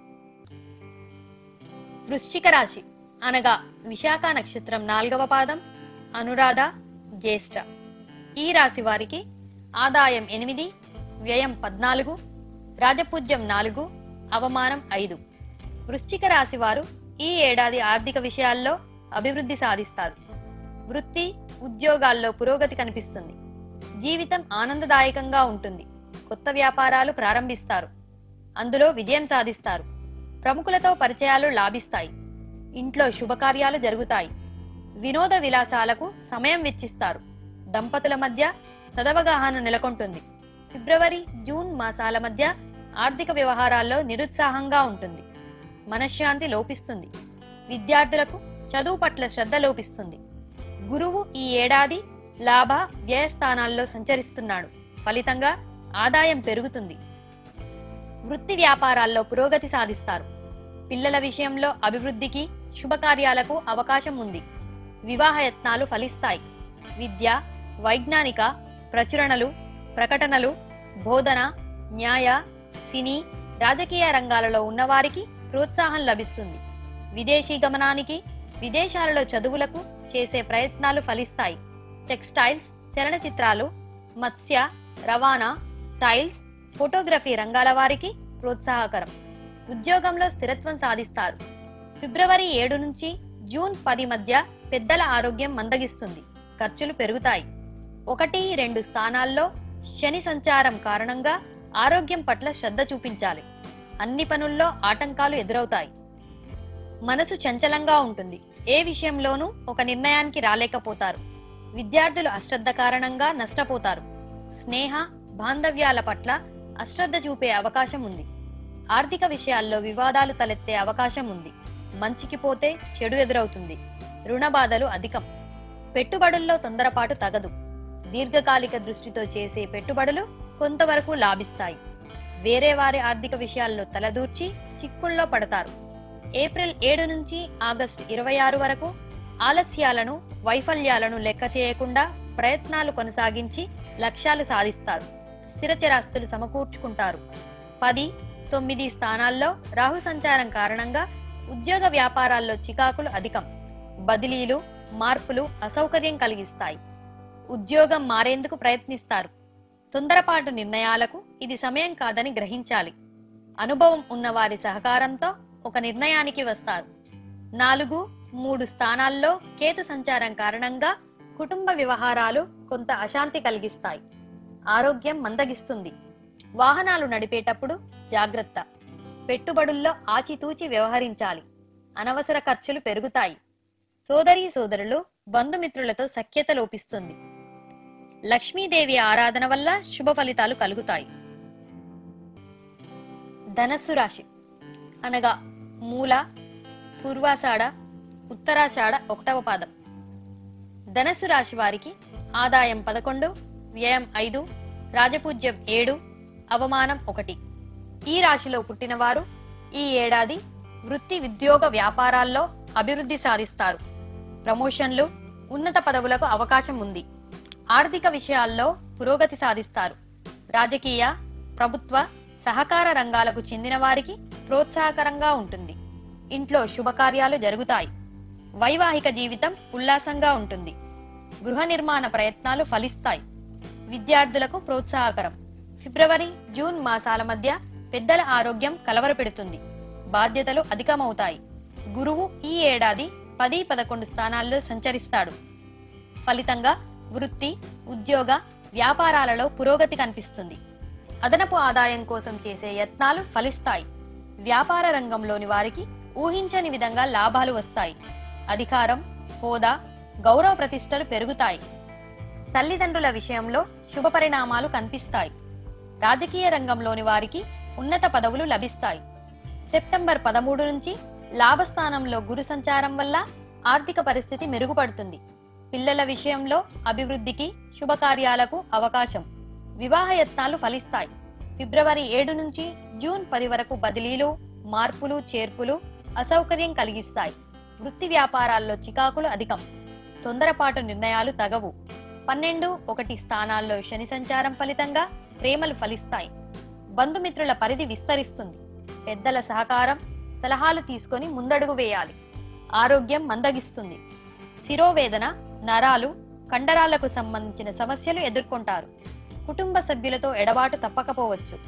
వృశ్చిక రాశి అనగా విశాఖ నక్షత్రం నాలుగవ పాదం అనురాధ జ్యేష్ఠ ఈ రాశి వారికి ఆదాయం ఎనిమిది వ్యయం పద్నాలుగు రాజపూజ్యం నాలుగు అవమానం ఐదు వృశ్చిక రాశి వారు ఈ ఏడాది ఆర్థిక విషయాల్లో అభివృద్ధి సాధిస్తారు వృత్తి ఉద్యోగాల్లో పురోగతి కనిపిస్తుంది జీవితం ఆనందదాయకంగా ఉంటుంది కొత్త వ్యాపారాలు ప్రారంభిస్తారు అందులో విజయం సాధిస్తారు ప్రముఖులతో పరిచయాలు లాభిస్తాయి ఇంట్లో శుభకార్యాలు జరుగుతాయి వినోద విలాసాలకు సమయం వెచ్చిస్తారు దంపతుల మధ్య సదవగాహన నెలకొంటుంది ఫిబ్రవరి జూన్ మాసాల మధ్య ఆర్థిక వ్యవహారాల్లో నిరుత్సాహంగా ఉంటుంది మనశ్శాంతి లోపిస్తుంది విద్యార్థులకు చదువు పట్ల శ్రద్ధ లోపిస్తుంది గురువు ఈ ఏడాది లాభ వ్యయ స్థానాల్లో సంచరిస్తున్నాడు ఫలితంగా ఆదాయం పెరుగుతుంది వృత్తి వ్యాపారాల్లో పురోగతి సాధిస్తారు పిల్లల విషయంలో అభివృద్ధికి శుభకార్యాలకు అవకాశం ఉంది వివాహ యత్నాలు ఫలిస్తాయి విద్య వైజ్ఞానిక ప్రచురణలు ప్రకటనలు బోధన న్యాయ సినీ రాజకీయ రంగాలలో ఉన్నవారికి ప్రోత్సాహం లభిస్తుంది విదేశీ గమనానికి విదేశాలలో చదువులకు చేసే ప్రయత్నాలు ఫలిస్తాయి టెక్స్టైల్స్ చలనచిత్రాలు మత్స్య రవాణా టైల్స్ ఫోటోగ్రఫీ రంగాల వారికి ప్రోత్సాహకరం ఉద్యోగంలో స్థిరత్వం సాధిస్తారు ఫిబ్రవరి ఏడు నుంచి జూన్ పది మధ్య పెద్దల ఆరోగ్యం మందగిస్తుంది ఖర్చులు పెరుగుతాయి ఒకటి రెండు స్థానాల్లో శని సంచారం కారణంగా ఆరోగ్యం పట్ల శ్రద్ధ చూపించాలి అన్ని పనుల్లో ఆటంకాలు ఎదురవుతాయి మనసు చంచలంగా ఉంటుంది ఏ విషయంలోనూ ఒక నిర్ణయానికి రాలేకపోతారు విద్యార్థులు అశ్రద్ధ కారణంగా నష్టపోతారు స్నేహ బాంధవ్యాల పట్ల అశ్రద్ధ చూపే అవకాశం ఉంది ఆర్థిక విషయాల్లో వివాదాలు తలెత్తే అవకాశం ఉంది మంచికి పోతే చెడు ఎదురవుతుంది రుణ బాధలు అధికం పెట్టుబడుల్లో తొందరపాటు తగదు దీర్ఘకాలిక దృష్టితో చేసే పెట్టుబడులు కొంతవరకు లాభిస్తాయి వేరే వారి ఆర్థిక విషయాల్లో తలదూర్చి చిక్కుల్లో పడతారు ఏప్రిల్ ఏడు నుంచి ఆగస్టు ఇరవై ఆరు వరకు ఆలస్యాలను వైఫల్యాలను లెక్క చేయకుండా ప్రయత్నాలు కొనసాగించి లక్ష్యాలు సాధిస్తారు స్థిరచరాస్తులు సమకూర్చుకుంటారు పది తొమ్మిది స్థానాల్లో రాహు సంచారం కారణంగా ఉద్యోగ వ్యాపారాల్లో చికాకులు అధికం బదిలీలు మార్పులు అసౌకర్యం కలిగిస్తాయి ఉద్యోగం మారేందుకు ప్రయత్నిస్తారు తొందరపాటు నిర్ణయాలకు ఇది సమయం కాదని గ్రహించాలి అనుభవం ఉన్నవారి సహకారంతో ఒక నిర్ణయానికి వస్తారు నాలుగు మూడు స్థానాల్లో కేతు సంచారం కారణంగా కుటుంబ వ్యవహారాలు కొంత అశాంతి కలిగిస్తాయి ఆరోగ్యం మందగిస్తుంది వాహనాలు నడిపేటప్పుడు జాగ్రత్త పెట్టుబడుల్లో ఆచితూచి వ్యవహరించాలి అనవసర ఖర్చులు పెరుగుతాయి సోదరీ సోదరులు బంధుమిత్రులతో సఖ్యత లోపిస్తుంది లక్ష్మీదేవి ఆరాధన వల్ల శుభ ఫలితాలు కలుగుతాయి ధనస్సు రాశి అనగా మూల పూర్వాషాఢ ఉత్తరాషాఢ ఒకటవ పాదం ధనస్సు రాశి వారికి ఆదాయం పదకొండు వ్యయం ఐదు రాజపూజ్యం ఏడు అవమానం ఒకటి ఈ రాశిలో పుట్టినవారు ఈ ఏడాది వృత్తి ఉద్యోగ వ్యాపారాల్లో అభివృద్ధి సాధిస్తారు ప్రమోషన్లు ఉన్నత పదవులకు అవకాశం ఉంది ఆర్థిక విషయాల్లో పురోగతి సాధిస్తారు రాజకీయ ప్రభుత్వ సహకార రంగాలకు చెందిన వారికి ప్రోత్సాహకరంగా ఉంటుంది ఇంట్లో శుభకార్యాలు జరుగుతాయి వైవాహిక జీవితం ఉల్లాసంగా ఉంటుంది గృహ నిర్మాణ ప్రయత్నాలు ఫలిస్తాయి విద్యార్థులకు ప్రోత్సాహకరం ఫిబ్రవరి జూన్ మాసాల మధ్య పెద్దల ఆరోగ్యం కలవరపెడుతుంది బాధ్యతలు అధికమవుతాయి గురువు ఈ ఏడాది పది పదకొండు స్థానాల్లో సంచరిస్తాడు ఫలితంగా వృత్తి ఉద్యోగ వ్యాపారాలలో పురోగతి కనిపిస్తుంది అదనపు ఆదాయం కోసం చేసే యత్నాలు ఫలిస్తాయి వ్యాపార రంగంలోని వారికి ఊహించని విధంగా లాభాలు వస్తాయి అధికారం హోదా గౌరవ ప్రతిష్టలు పెరుగుతాయి తల్లిదండ్రుల విషయంలో శుభ పరిణామాలు కనిపిస్తాయి రాజకీయ రంగంలోని వారికి ఉన్నత పదవులు లభిస్తాయి సెప్టెంబర్ పదమూడు నుంచి లాభస్థానంలో గురు సంచారం వల్ల ఆర్థిక పరిస్థితి మెరుగుపడుతుంది పిల్లల విషయంలో అభివృద్ధికి శుభకార్యాలకు అవకాశం వివాహ యత్నాలు ఫలిస్తాయి ఫిబ్రవరి ఏడు నుంచి జూన్ పది వరకు బదిలీలు మార్పులు చేర్పులు అసౌకర్యం కలిగిస్తాయి వృత్తి వ్యాపారాల్లో చికాకులు అధికం తొందరపాటు నిర్ణయాలు తగవు పన్నెండు ఒకటి స్థానాల్లో శని సంచారం ఫలితంగా ప్రేమలు ఫలిస్తాయి బంధుమిత్రుల పరిధి విస్తరిస్తుంది పెద్దల సహకారం సలహాలు తీసుకొని ముందడుగు వేయాలి ఆరోగ్యం మందగిస్తుంది శిరోవేదన నరాలు కండరాలకు సంబంధించిన సమస్యలు ఎదుర్కొంటారు కుటుంబ సభ్యులతో ఎడబాటు తప్పకపోవచ్చు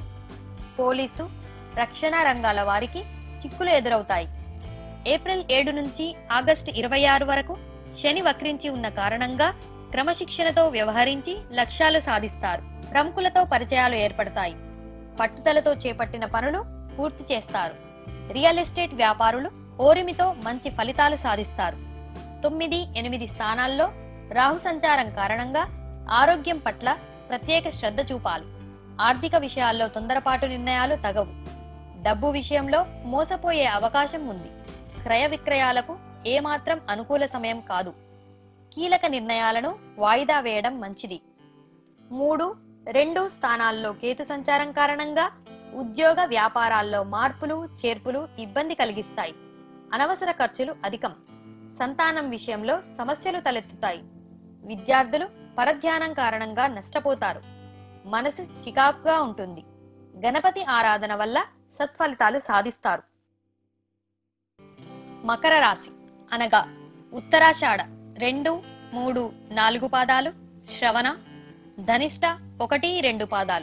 పోలీసు రక్షణ రంగాల వారికి చిక్కులు ఎదురవుతాయి ఏప్రిల్ ఏడు నుంచి ఆగస్టు ఇరవై ఆరు వరకు శని వక్రించి ఉన్న కారణంగా క్రమశిక్షణతో వ్యవహరించి లక్ష్యాలు సాధిస్తారు ప్రముఖులతో పరిచయాలు ఏర్పడతాయి పట్టుదలతో చేపట్టిన పనులు పూర్తి చేస్తారు రియల్ ఎస్టేట్ వ్యాపారులు ఓరిమితో మంచి ఫలితాలు సాధిస్తారు తొమ్మిది ఎనిమిది స్థానాల్లో రాహు సంచారం కారణంగా ఆరోగ్యం పట్ల ప్రత్యేక శ్రద్ధ చూపాలి ఆర్థిక విషయాల్లో తొందరపాటు నిర్ణయాలు తగవు డబ్బు విషయంలో మోసపోయే అవకాశం ఉంది క్రయ విక్రయాలకు ఏమాత్రం అనుకూల సమయం కాదు కీలక నిర్ణయాలను వాయిదా వేయడం మంచిది మూడు రెండు స్థానాల్లో కేతు సంచారం కారణంగా ఉద్యోగ వ్యాపారాల్లో మార్పులు చేర్పులు ఇబ్బంది కలిగిస్తాయి అనవసర ఖర్చులు అధికం సంతానం విషయంలో సమస్యలు తలెత్తుతాయి విద్యార్థులు పరధ్యానం కారణంగా నష్టపోతారు మనసు చికాకుగా ఉంటుంది గణపతి ఆరాధన వల్ల సత్ఫలితాలు సాధిస్తారు మకర రాశి అనగా ఉత్తరాషాఢ రెండు మూడు నాలుగు పాదాలు శ్రవణ ధనిష్ట ఒకటి రెండు పాదాలు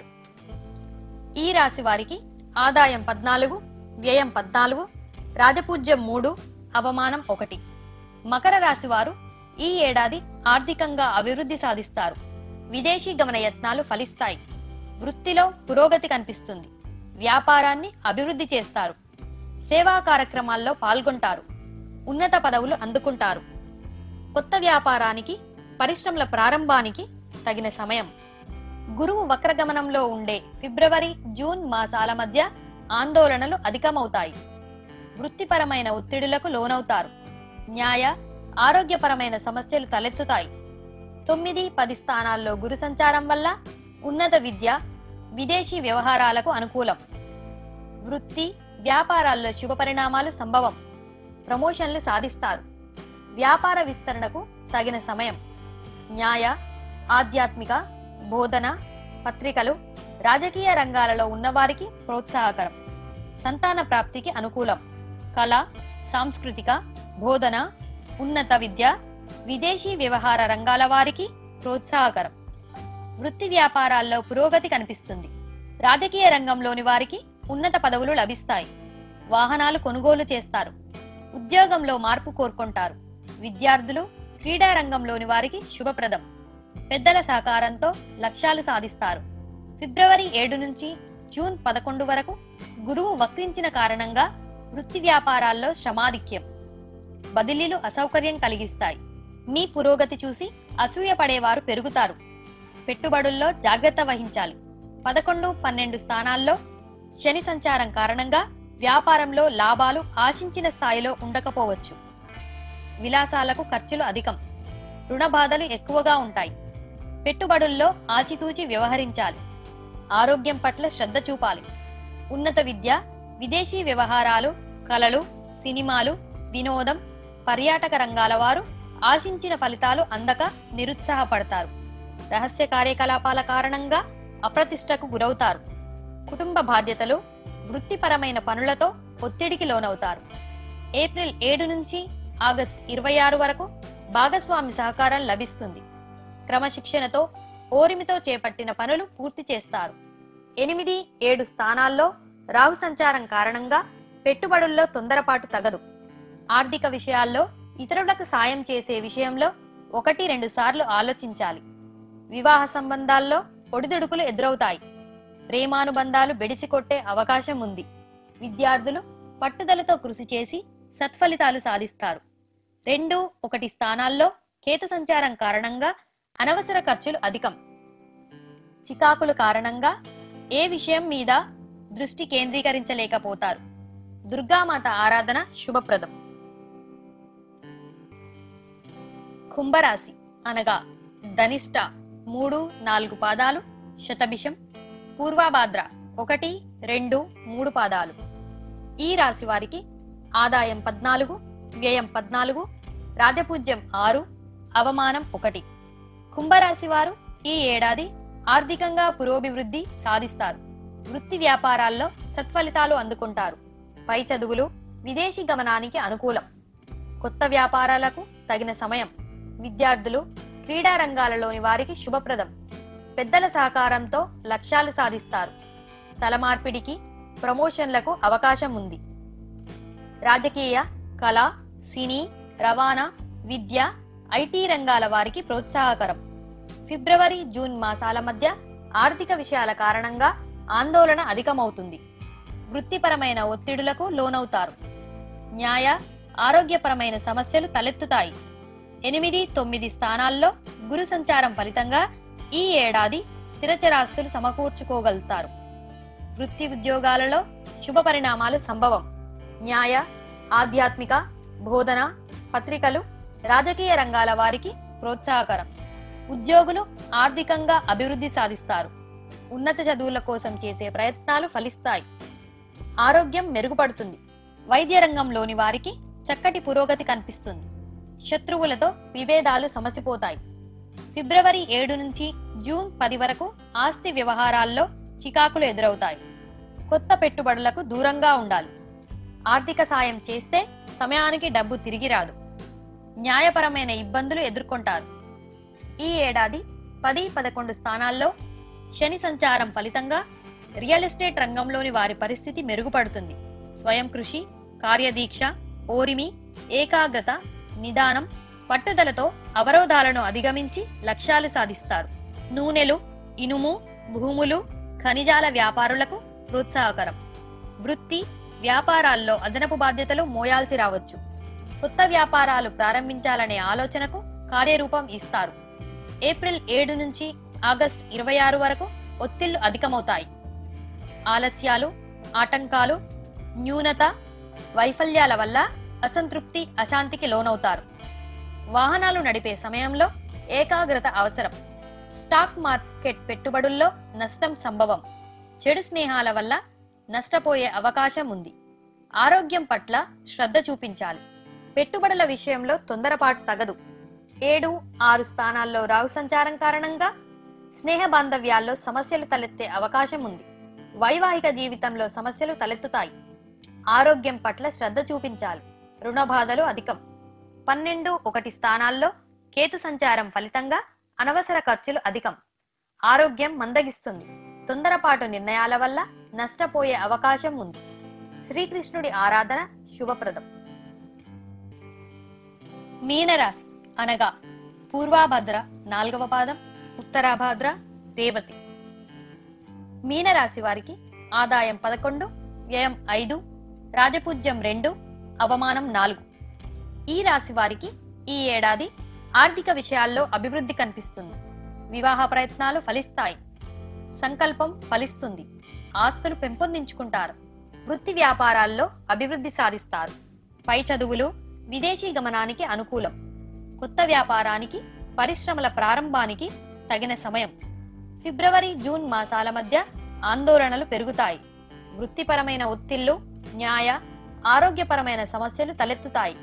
ఈ రాశి వారికి ఆదాయం పద్నాలుగు వ్యయం పద్నాలుగు రాజపూజ్యం మూడు అవమానం ఒకటి మకర రాశి వారు ఈ ఏడాది ఆర్థికంగా అభివృద్ధి సాధిస్తారు విదేశీ గమన యత్నాలు ఫలిస్తాయి వృత్తిలో పురోగతి కనిపిస్తుంది వ్యాపారాన్ని అభివృద్ధి చేస్తారు సేవా కార్యక్రమాల్లో పాల్గొంటారు ఉన్నత పదవులు అందుకుంటారు కొత్త వ్యాపారానికి పరిశ్రమల ప్రారంభానికి తగిన సమయం గురువు వక్రగమనంలో ఉండే ఫిబ్రవరి జూన్ మాసాల మధ్య ఆందోళనలు అధికమవుతాయి వృత్తిపరమైన ఒత్తిడులకు లోనవుతారు న్యాయ ఆరోగ్యపరమైన సమస్యలు తలెత్తుతాయి తొమ్మిది పది స్థానాల్లో గురు సంచారం వల్ల ఉన్నత విద్య విదేశీ వ్యవహారాలకు అనుకూలం వృత్తి వ్యాపారాల్లో శుభ పరిణామాలు సంభవం ప్రమోషన్లు సాధిస్తారు వ్యాపార విస్తరణకు తగిన సమయం న్యాయ ఆధ్యాత్మిక బోధన పత్రికలు రాజకీయ రంగాలలో ఉన్నవారికి ప్రోత్సాహకరం సంతాన ప్రాప్తికి అనుకూలం కళ సాంస్కృతిక బోధన ఉన్నత విద్య విదేశీ వ్యవహార రంగాల వారికి ప్రోత్సాహకరం వృత్తి వ్యాపారాల్లో పురోగతి కనిపిస్తుంది రాజకీయ రంగంలోని వారికి ఉన్నత పదవులు లభిస్తాయి వాహనాలు కొనుగోలు చేస్తారు ఉద్యోగంలో మార్పు కోరుకుంటారు విద్యార్థులు క్రీడా రంగంలోని వారికి శుభప్రదం పెద్దల సహకారంతో లక్ష్యాలు సాధిస్తారు ఫిబ్రవరి ఏడు నుంచి జూన్ పదకొండు వరకు గురువు వక్రించిన కారణంగా వృత్తి వ్యాపారాల్లో శ్రమాధిక్యం బదిలీలు అసౌకర్యం కలిగిస్తాయి మీ పురోగతి చూసి అసూయ పడేవారు పెరుగుతారు పెట్టుబడుల్లో జాగ్రత్త వహించాలి పదకొండు పన్నెండు స్థానాల్లో శని సంచారం కారణంగా వ్యాపారంలో లాభాలు ఆశించిన స్థాయిలో ఉండకపోవచ్చు విలాసాలకు ఖర్చులు అధికం రుణ బాధలు ఎక్కువగా ఉంటాయి పెట్టుబడుల్లో ఆచితూచి వ్యవహరించాలి ఆరోగ్యం పట్ల శ్రద్ధ చూపాలి ఉన్నత విద్య విదేశీ వ్యవహారాలు కళలు సినిమాలు వినోదం పర్యాటక రంగాల వారు ఆశించిన ఫలితాలు అందక నిరుత్సాహపడతారు రహస్య కార్యకలాపాల కారణంగా అప్రతిష్టకు గురవుతారు కుటుంబ బాధ్యతలు వృత్తిపరమైన పనులతో ఒత్తిడికి లోనవుతారు ఏప్రిల్ ఏడు నుంచి ఆగస్టు ఇరవై ఆరు వరకు భాగస్వామి సహకారం లభిస్తుంది క్రమశిక్షణతో ఓరిమితో చేపట్టిన పనులు పూర్తి చేస్తారు ఎనిమిది ఏడు స్థానాల్లో రాహు సంచారం కారణంగా పెట్టుబడుల్లో తొందరపాటు తగదు ఆర్థిక విషయాల్లో ఇతరులకు సాయం చేసే విషయంలో ఒకటి రెండు సార్లు ఆలోచించాలి వివాహ సంబంధాల్లో ఒడిదుడుకులు ఎదురవుతాయి ప్రేమానుబంధాలు బెడిసికొట్టే అవకాశం ఉంది విద్యార్థులు పట్టుదలతో కృషి చేసి సత్ఫలితాలు సాధిస్తారు రెండు ఒకటి స్థానాల్లో కేతు సంచారం కారణంగా అనవసర ఖర్చులు అధికం చికాకుల కారణంగా ఏ విషయం మీద దృష్టి కేంద్రీకరించలేకపోతారు దుర్గామాత ఆరాధన శుభప్రదం కుంభరాశి అనగా ధనిష్ట మూడు నాలుగు పాదాలు శతభిషం పూర్వాభాద్ర ఒకటి రెండు మూడు పాదాలు ఈ రాశి వారికి ఆదాయం పద్నాలుగు వ్యయం పద్నాలుగు రాజపూజ్యం ఆరు అవమానం ఒకటి కుంభరాశి వారు ఈ ఏడాది ఆర్థికంగా పురోభివృద్ధి సాధిస్తారు వృత్తి వ్యాపారాల్లో సత్ఫలితాలు అందుకుంటారు పై చదువులు విదేశీ గమనానికి అనుకూలం కొత్త వ్యాపారాలకు తగిన సమయం విద్యార్థులు క్రీడా రంగాలలోని వారికి శుభప్రదం పెద్దల సహకారంతో లక్ష్యాలు సాధిస్తారు స్థల మార్పిడికి ప్రమోషన్లకు అవకాశం ఉంది రాజకీయ కళ సినీ రవాణా విద్య ఐటీ రంగాల వారికి ప్రోత్సాహకరం ఫిబ్రవరి జూన్ మాసాల మధ్య ఆర్థిక విషయాల కారణంగా ఆందోళన అధికమవుతుంది వృత్తిపరమైన ఒత్తిడులకు లోనవుతారు న్యాయ ఆరోగ్యపరమైన సమస్యలు తలెత్తుతాయి ఎనిమిది తొమ్మిది స్థానాల్లో గురు సంచారం ఫలితంగా ఈ ఏడాది స్థిరచరాస్తులు సమకూర్చుకోగలుగుతారు వృత్తి ఉద్యోగాలలో శుభ పరిణామాలు సంభవం న్యాయ ఆధ్యాత్మిక బోధన పత్రికలు రాజకీయ రంగాల వారికి ప్రోత్సాహకరం ఉద్యోగులు ఆర్థికంగా అభివృద్ధి సాధిస్తారు ఉన్నత చదువుల కోసం చేసే ప్రయత్నాలు ఫలిస్తాయి ఆరోగ్యం మెరుగుపడుతుంది వైద్య రంగంలోని వారికి చక్కటి పురోగతి కనిపిస్తుంది శత్రువులతో విభేదాలు సమసిపోతాయి ఫిబ్రవరి ఏడు నుంచి జూన్ పది వరకు ఆస్తి వ్యవహారాల్లో చికాకులు ఎదురవుతాయి కొత్త పెట్టుబడులకు దూరంగా ఉండాలి ఆర్థిక సాయం చేస్తే సమయానికి డబ్బు తిరిగి రాదు న్యాయపరమైన ఇబ్బందులు ఎదుర్కొంటారు ఈ ఏడాది పది పదకొండు స్థానాల్లో శని సంచారం ఫలితంగా రియల్ ఎస్టేట్ రంగంలోని వారి పరిస్థితి మెరుగుపడుతుంది స్వయం కృషి కార్యదీక్ష ఓరిమి ఏకాగ్రత నిదానం పట్టుదలతో అవరోధాలను అధిగమించి లక్ష్యాలు సాధిస్తారు నూనెలు ఇనుము భూములు ఖనిజాల వ్యాపారులకు ప్రోత్సాహకరం వృత్తి వ్యాపారాల్లో అదనపు బాధ్యతలు మోయాల్సి రావచ్చు కొత్త వ్యాపారాలు ప్రారంభించాలనే ఆలోచనకు కార్యరూపం ఇస్తారు ఏప్రిల్ ఏడు నుంచి ఆగస్ట్ ఇరవై ఆరు వరకు ఒత్తిళ్లు అధికమవుతాయి ఆలస్యాలు ఆటంకాలు న్యూనత వైఫల్యాల వల్ల అసంతృప్తి అశాంతికి లోనవుతారు వాహనాలు నడిపే సమయంలో ఏకాగ్రత అవసరం స్టాక్ మార్కెట్ పెట్టుబడుల్లో నష్టం సంభవం చెడు స్నేహాల వల్ల నష్టపోయే అవకాశం ఉంది ఆరోగ్యం పట్ల శ్రద్ధ చూపించాలి పెట్టుబడుల విషయంలో తొందరపాటు తగదు ఏడు ఆరు స్థానాల్లో రాహు సంచారం కారణంగా స్నేహ బాంధవ్యాల్లో సమస్యలు తలెత్తే అవకాశం ఉంది వైవాహిక జీవితంలో సమస్యలు తలెత్తుతాయి ఆరోగ్యం పట్ల శ్రద్ధ చూపించాలి రుణ బాధలు అధికం పన్నెండు ఒకటి స్థానాల్లో కేతు సంచారం ఫలితంగా అనవసర ఖర్చులు అధికం ఆరోగ్యం మందగిస్తుంది తొందరపాటు నిర్ణయాల వల్ల నష్టపోయే అవకాశం ఉంది శ్రీకృష్ణుడి ఆరాధన శుభప్రదం మీనరాశి అనగా పూర్వాభద్ర నాలుగవ పాదం ఉత్తరాభాద్ర రేవతి మీనరాశి వారికి ఆదాయం పదకొండు వ్యయం ఐదు రాజపూజ్యం రెండు అవమానం నాలుగు ఈ రాశి వారికి ఈ ఏడాది ఆర్థిక విషయాల్లో అభివృద్ధి కనిపిస్తుంది వివాహ ప్రయత్నాలు ఫలిస్తాయి సంకల్పం ఫలిస్తుంది ఆస్తులు పెంపొందించుకుంటారు వృత్తి వ్యాపారాల్లో అభివృద్ధి సాధిస్తారు పై చదువులు విదేశీ గమనానికి అనుకూలం కొత్త వ్యాపారానికి పరిశ్రమల ప్రారంభానికి తగిన సమయం ఫిబ్రవరి జూన్ మాసాల మధ్య ఆందోళనలు పెరుగుతాయి వృత్తిపరమైన ఒత్తిళ్లు న్యాయ ఆరోగ్యపరమైన సమస్యలు తలెత్తుతాయి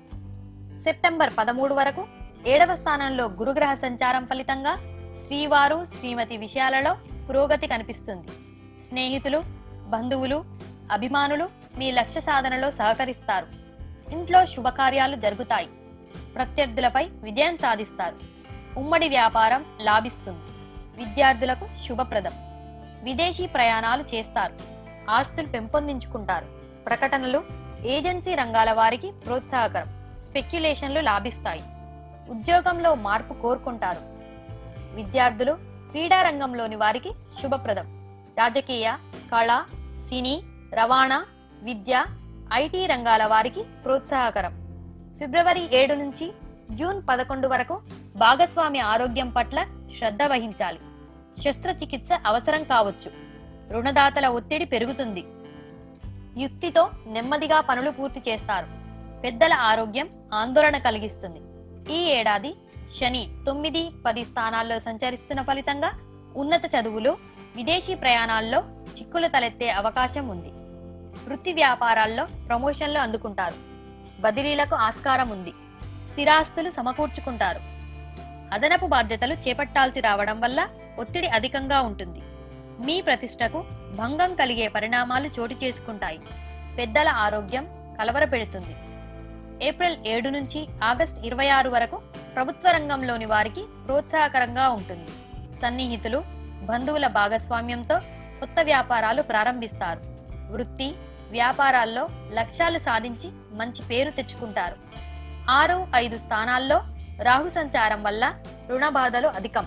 సెప్టెంబర్ పదమూడు వరకు ఏడవ స్థానంలో గురుగ్రహ సంచారం ఫలితంగా శ్రీవారు శ్రీమతి విషయాలలో పురోగతి కనిపిస్తుంది స్నేహితులు బంధువులు అభిమానులు మీ లక్ష్య సాధనలో సహకరిస్తారు ఇంట్లో శుభకార్యాలు జరుగుతాయి ప్రత్యర్థులపై విజయం సాధిస్తారు ఉమ్మడి వ్యాపారం లాభిస్తుంది విద్యార్థులకు శుభప్రదం విదేశీ ప్రయాణాలు చేస్తారు ఆస్తులు పెంపొందించుకుంటారు ప్రకటనలు ఏజెన్సీ రంగాల వారికి ప్రోత్సాహకరం స్పెక్యులేషన్లు లాభిస్తాయి ఉద్యోగంలో మార్పు కోరుకుంటారు విద్యార్థులు క్రీడా రంగంలోని వారికి శుభప్రదం రాజకీయ కళ సినీ రవాణా విద్య ఐటీ రంగాల వారికి ప్రోత్సాహకరం ఫిబ్రవరి ఏడు నుంచి జూన్ పదకొండు వరకు భాగస్వామి ఆరోగ్యం పట్ల శ్రద్ధ వహించాలి శస్త్రచికిత్స అవసరం కావచ్చు రుణదాతల ఒత్తిడి పెరుగుతుంది యుక్తితో నెమ్మదిగా పనులు పూర్తి చేస్తారు పెద్దల ఆరోగ్యం ఆందోళన కలిగిస్తుంది ఈ ఏడాది శని తొమ్మిది పది స్థానాల్లో సంచరిస్తున్న ఫలితంగా ఉన్నత చదువులు విదేశీ ప్రయాణాల్లో చిక్కులు తలెత్తే అవకాశం ఉంది వృత్తి వ్యాపారాల్లో ప్రమోషన్లు అందుకుంటారు బదిలీలకు ఆస్కారం ఉంది స్థిరాస్తులు సమకూర్చుకుంటారు అదనపు బాధ్యతలు చేపట్టాల్సి రావడం వల్ల ఒత్తిడి అధికంగా ఉంటుంది మీ ప్రతిష్టకు భంగం కలిగే పరిణామాలు చోటు చేసుకుంటాయి పెద్దల ఆరోగ్యం కలవరపెడుతుంది ఏప్రిల్ ఏడు నుంచి ఆగస్ట్ ఇరవై ఆరు వరకు ప్రభుత్వ రంగంలోని వారికి ప్రోత్సాహకరంగా ఉంటుంది సన్నిహితులు బంధువుల భాగస్వామ్యంతో కొత్త వ్యాపారాలు ప్రారంభిస్తారు వృత్తి వ్యాపారాల్లో లక్ష్యాలు సాధించి మంచి పేరు తెచ్చుకుంటారు ఆరు ఐదు స్థానాల్లో రాహు సంచారం వల్ల రుణ బాధలు అధికం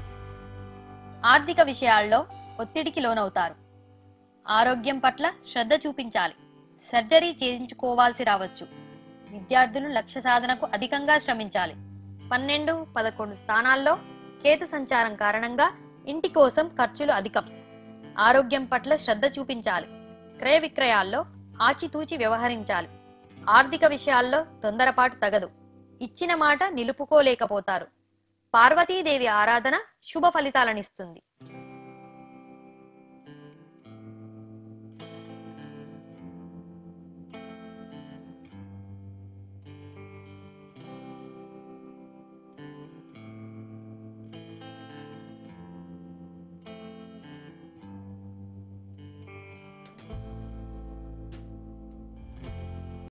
ఆర్థిక విషయాల్లో ఒత్తిడికి లోనవుతారు ఆరోగ్యం పట్ల శ్రద్ధ చూపించాలి సర్జరీ చేయించుకోవాల్సి రావచ్చు విద్యార్థులు లక్ష్య సాధనకు అధికంగా శ్రమించాలి పన్నెండు పదకొండు స్థానాల్లో కేతు సంచారం కారణంగా ఇంటి కోసం ఖర్చులు అధికం ఆరోగ్యం పట్ల శ్రద్ధ చూపించాలి క్రయ విక్రయాల్లో ఆచితూచి వ్యవహరించాలి ఆర్థిక విషయాల్లో తొందరపాటు తగదు ఇచ్చిన మాట నిలుపుకోలేకపోతారు పార్వతీదేవి ఆరాధన శుభ ఫలితాలనిస్తుంది